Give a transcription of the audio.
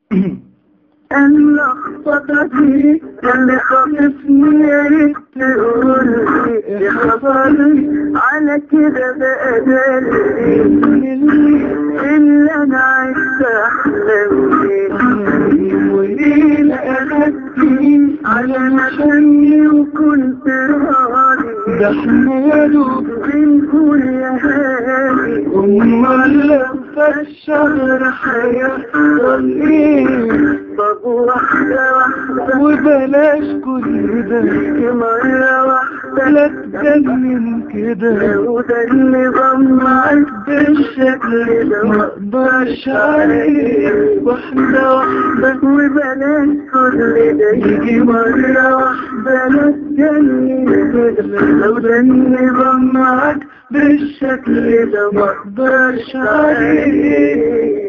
اللخبطة دي اللي خاطفني يا ريت تقول لي إيه حصل على كده بقى دلي اللي انا عشت احلم بيه وليه لا اخدتني على مشاني وكنت راضي ده احنا يا دوب بنقول يا هادي امال لما الشهر هيحصل ايه طب واحدة واحدة وبلاش كل ده مرة واحدة لا تجنن كده لو ده النظام معاك بالشكل ده ما اقدرش عليه واحدة واحدة وبلاش كل ده يجي مرة واحدة لا تجنن كده لو ده النظام معاك بالشكل ده ما اقدرش عليه